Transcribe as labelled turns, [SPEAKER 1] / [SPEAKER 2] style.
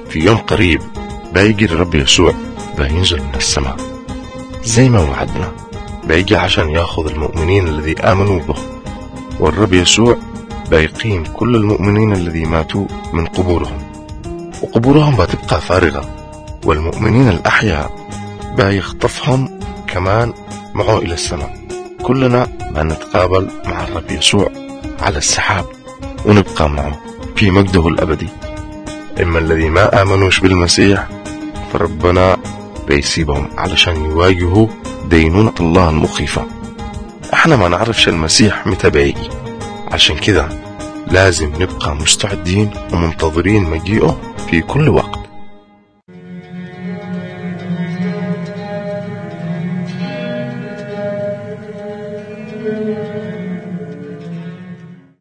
[SPEAKER 1] في يوم قريب بيجي الرب يسوع بينزل من السماء زي ما وعدنا بيجي عشان ياخذ المؤمنين الذي آمنوا به والرب يسوع بيقيم كل المؤمنين الذي ماتوا من قبورهم وقبورهم بتبقى فارغة والمؤمنين الأحياء بيخطفهم كمان معه إلى السماء كلنا بنتقابل مع الرب يسوع على السحاب ونبقى معه في مجده الأبدي إما الذي ما آمنوش بالمسيح فربنا بيسيبهم علشان يواجهوا دينونة الله المخيفة احنا ما نعرفش المسيح متى بيجي عشان كده لازم نبقى مستعدين ومنتظرين مجيئه في كل وقت